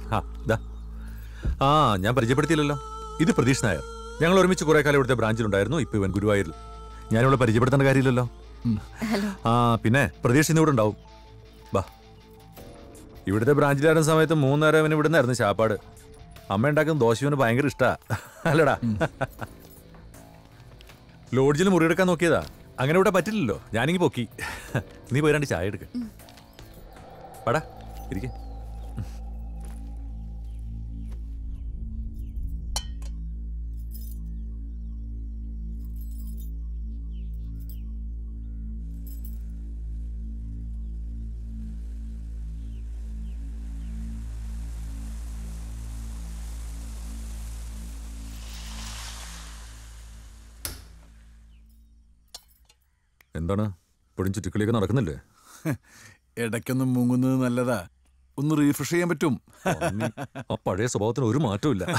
ആ ദാ ആ ഞാൻ പരിചയപ്പെടുത്തിയില്ലല്ലോ ഇത് പ്രതീഷ് നായർ ഞങ്ങൾ ഒരുമിച്ച് കുറെ കാലം ഇവിടുത്തെ ബ്രാഞ്ചിലുണ്ടായിരുന്നു ഇപ്പൊ ഇവൻ ഗുരുവായൂരിൽ ഞാനിവിടെ പരിചയപ്പെടുത്തേണ്ട കാര്യമില്ലല്ലോ ഹലോ ആ പിന്നെ പ്രതീക്ഷ ഇന്ന് ഇവിടെ ഉണ്ടാവും ബാ ഇവിടുത്തെ ബ്രാഞ്ചിലായിരുന്ന സമയത്ത് മൂന്നേരം ഇവന് ഇവിടെ നിന്നായിരുന്നു ശാപ്പാട് അമ്മ ഉണ്ടാക്കുന്ന ദോശ ഇവന് ഭയങ്കര ഇഷ്ടാ അല്ലടാ ലോഡ്ജിൽ മുറിയെടുക്കാൻ നോക്കിയതാ അങ്ങനെ ഇവിടെ പറ്റില്ലല്ലോ ഞാനിങ്ങി പൊക്കി നീ പോയി രണ്ട് ചായ എടുക്ക പടാ ഇരിക്കേ എന്താണ് ഇപ്പോഴും ചുറ്റുക്കളിയൊക്കെ നടക്കുന്നില്ലേ ഇടയ്ക്കൊന്നും മുങ്ങുന്നത് നല്ലതാ ഒന്ന് റീഫ്രഷ് ചെയ്യാൻ പറ്റും അമ്മി, ആ പഴയ സ്വഭാവത്തിന് ഒരു മാറ്റവും ഇല്ല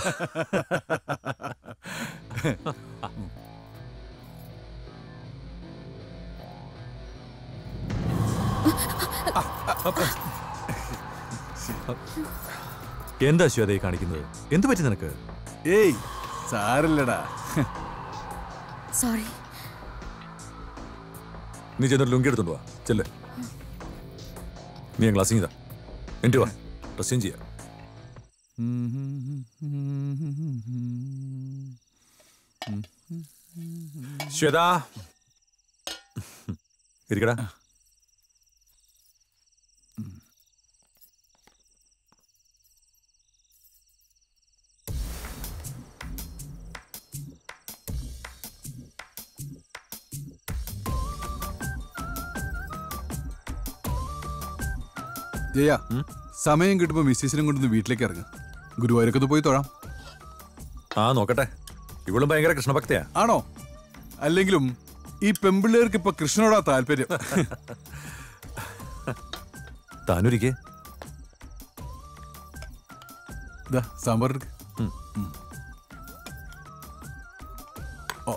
എന്താ ശ്വേതയെ കാണിക്കുന്നത് എന്ത് പറ്റി നിനക്ക് ഏയ് സാരില്ലടാ സോറി നീ ചെന്നൊരു ലുങ്കി എടുത്തോണ്ട് വാ ചെല്ല് നീ ഞാൻ ക്ലാസ്സിൽ ഇതാ എൻ്റെ വാ ഡ്രസ് ചേഞ്ച് ചെയ്യാം ശ്വേത ഇരിക്കടാ ജയ ഉം? സമയം കിട്ടുമ്പോ മിസ്സിസിനും കൊണ്ടൊന്ന് വീട്ടിലേക്ക് ഇറങ്ങും ഗുരുവായൂരൊക്കെ ഒന്ന് പോയി തൊഴാം ആ നോക്കട്ടെ ഇവളും ഭയങ്കര കൃഷ്ണഭക്തയാ ആണോ അല്ലെങ്കിലും ഈ പെമ്പിള്ളേർക്ക് ഇപ്പൊ കൃഷ്ണനോടാ താല്പര്യം താനൊരിക്കേ ദാ, സാമ്പാർ എടുക്ക്. ഉം. ഉം. ഓ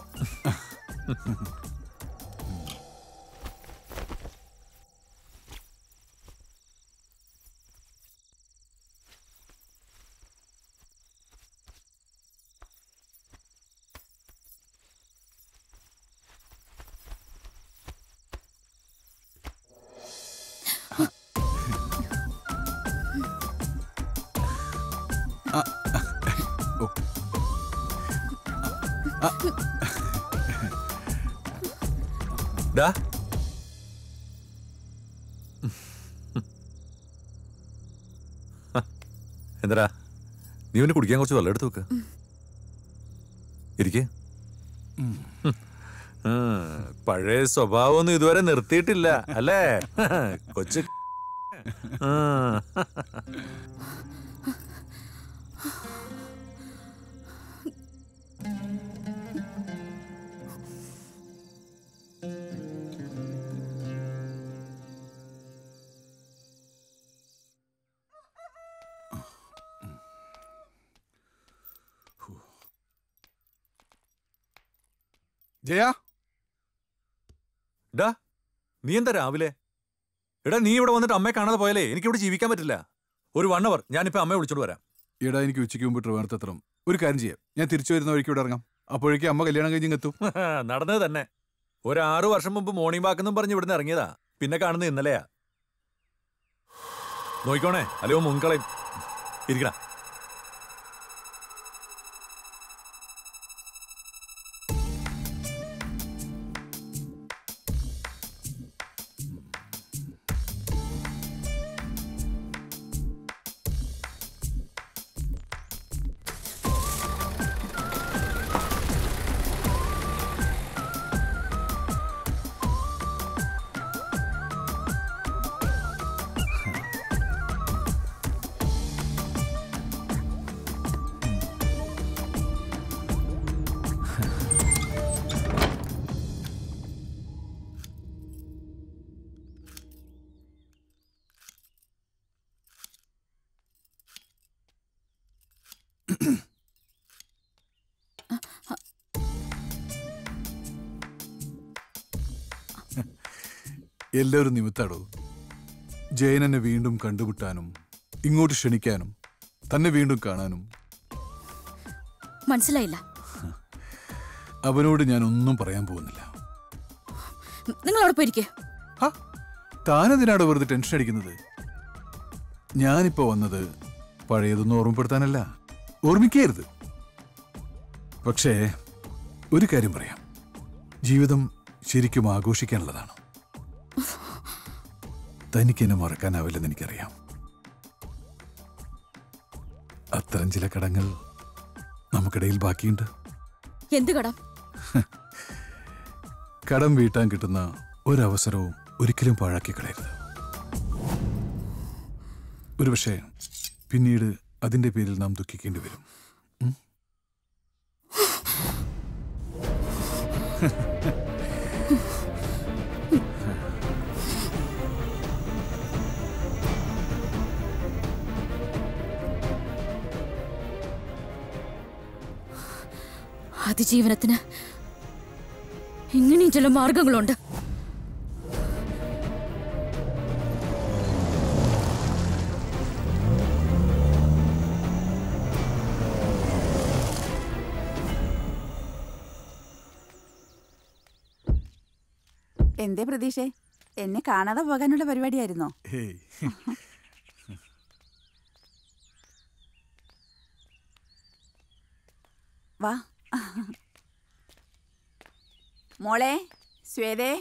ഓ ഡാ എന്താടാ നീ അവന് കുടിക്കാൻ കുറച്ച് വെള്ളം എടുത്ത് വെക്ക് ഇരിക്കേ പഴയ സ്വഭാവമൊന്നും ഇതുവരെ നിർത്തിയിട്ടില്ല അല്ലേ കൊച്ചു ആ. ജയ ഡാ നീ എന്താ രാവിലെ എടാ നീ ഇവിടെ വന്നിട്ട് അമ്മയെ കാണാതെ പോയാലേ എനിക്ക് ഇവിടെ ജീവിക്കാൻ പറ്റില്ല ഒരു വൺ അവർ ഞാനിപ്പോ അമ്മയെ വിളിച്ചോണ്ട് വരാം എടാ എനിക്ക് ഉച്ചയ്ക്ക് മുമ്പ് ട്രിവാൻഡ്രത്തെത്തണം ഒരു കാര്യം ചെയ്യാം ഞാൻ തിരിച്ചു വരുന്ന വഴിക്ക് ഇവിടെ ഇറങ്ങാം അപ്പോഴേക്കും അമ്മ കല്യാണം കഴിഞ്ഞ് എത്തും നടന്നത് തന്നെ ഒരു ആറു വർഷം മുമ്പ് മോർണിംഗ് വാക്ക് എന്നും പറഞ്ഞ് ഇവിടുന്ന് ഇറങ്ങിയതാ പിന്നെ കാണുന്നത് ഇന്നലെയാ നോയിക്കോണേ അല്ലയോ മുൻകളയും ഇരിക്കണ എല്ലാവരും നിമിത്താടോ ജയൻ എന്നെ വീണ്ടും കണ്ടുമുട്ടാനും ഇങ്ങോട്ട് ക്ഷണിക്കാനും തന്നെ വീണ്ടും കാണാനും മനസ്സിലായില്ല അവനോട് ഞാൻ ഒന്നും പറയാൻ പോകുന്നില്ല നിങ്ങൾ അവിടെ പോയിരിക്കെ ഹ, താനെന്തിനാണ് വെറുതെ ടെൻഷൻ അടിക്കുന്നത് ഞാനിപ്പോ വന്നത് പഴയതൊന്നും ഓർമ്മപ്പെടുത്താനല്ല ഓർമ്മിക്കരുത് പക്ഷേ ഒരു കാര്യം പറയാം ജീവിതം ശരിക്കും ആഘോഷിക്കാനുള്ളതാണ് തനിക്ക് എന്നെ മറക്കാനാവില്ലെന്ന് എനിക്കറിയാം അത്തരം ചില കടങ്ങൾ നമുക്കിടയിൽ ബാക്കിയുണ്ട് എന്ത് കടം കടം വീട്ടാൻ കിട്ടുന്ന ഒരവസരവും ഒരിക്കലും പാഴാക്കി കളയരുത് ഒരുപക്ഷെ പിന്നീട് അതിന്റെ പേരിൽ നാം ദുഃഖിക്കേണ്ടി വരും ഉം? അതിജീവനത്തിന് ഇങ്ങനെയും ചില മാർഗങ്ങളുണ്ട് എന്തേ പ്രതീക്ഷേ എന്നെ കാണാതെ പോകാനുള്ള പരിപാടിയായിരുന്നോ ഹേയ് വാ മോളെ ശ്വേതേ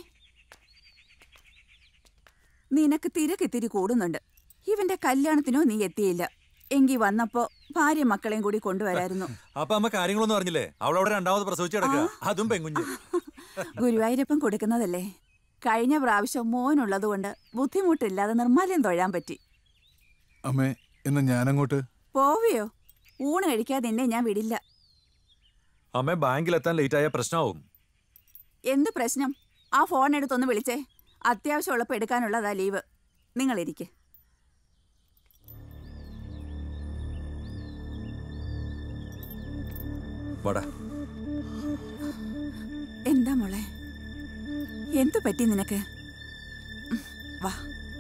നിനക്ക് തിരക്കിത്തിരി കൂടുന്നുണ്ട് ഇവന്റെ കല്യാണത്തിനോ നീ എത്തിയില്ല എങ്കി വന്നപ്പോ ഭാര്യ മക്കളെയും കൂടി കൊണ്ടുവരായിരുന്നു അപ്പൊ അമ്മ കാര്യങ്ങളൊന്നും അറിഞ്ഞില്ലേ അവളവിടെ രണ്ടാമത് പ്രസവിച്ചു കിടക്കുക അതും പെങ്കുഞ്ഞ് ഗുരുവായൂരപ്പൻ കൊടുക്കുന്നതല്ലേ കഴിഞ്ഞ പ്രാവശ്യം മോനുള്ളതുകൊണ്ട് ബുദ്ധിമുട്ടില്ലാതെ നിർമ്മാല്യം തൊഴാൻ പറ്റി അമ്മേ എന്നാ ഞാനങ്ങോട്ട് പോവിയോ ഊണ് കഴിക്കാതെ എന്നെ ഞാൻ വിടില്ല അമ്മ ബാങ്കിലെത്താൻ ലേറ്റ് ആയ പ്രശ്നമാവും എന്ത് പ്രശ്നം ആ ഫോൺ എടുത്തൊന്ന് വിളിച്ചേ അത്യാവശ്യമുള്ളപ്പോൾ എടുക്കാനുള്ളതാ ലീവ് നിങ്ങളിരിക്കെ വടാ എന്താ മോളെ എന്തു പറ്റി നിനക്ക് ഉം, വാ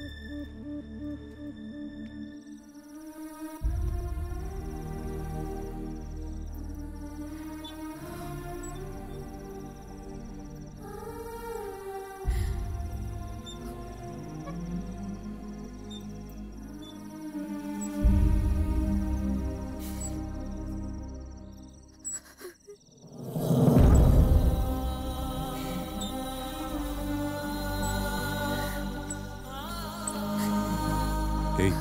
ഏയ്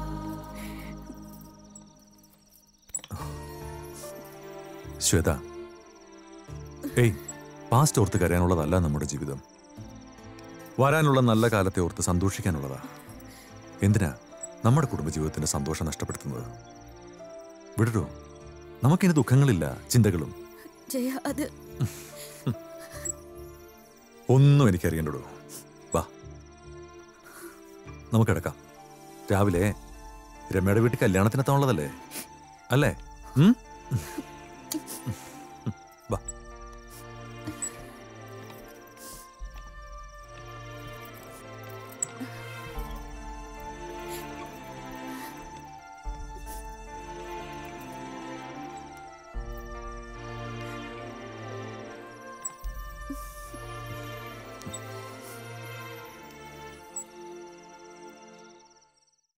ശ്വേത ഏയ് പാസ്റ്റ് ഓർത്ത് കരയാനുള്ളതല്ല നമ്മുടെ ജീവിതം വരാനുള്ള നല്ല കാലത്തെ ഓർത്ത് സന്തോഷിക്കാനുള്ളതാ എന്തിനാ നമ്മുടെ കുടുംബജീവിതത്തിന്റെ സന്തോഷം നഷ്ടപ്പെടുത്തുന്നത് വിടരോ നമുക്കിനി ദുഃഖങ്ങളില്ല ചിന്തകളും ജയ അത് ഒന്നും എനിക്കറിയണ്ടോ വാ നമുക്ക് കിടക്കാം രാവിലെ രമയുടെ വീട്ടിൽ കല്യാണത്തിനെത്താനുള്ളതല്ലേ അല്ലേ ഉം? വാ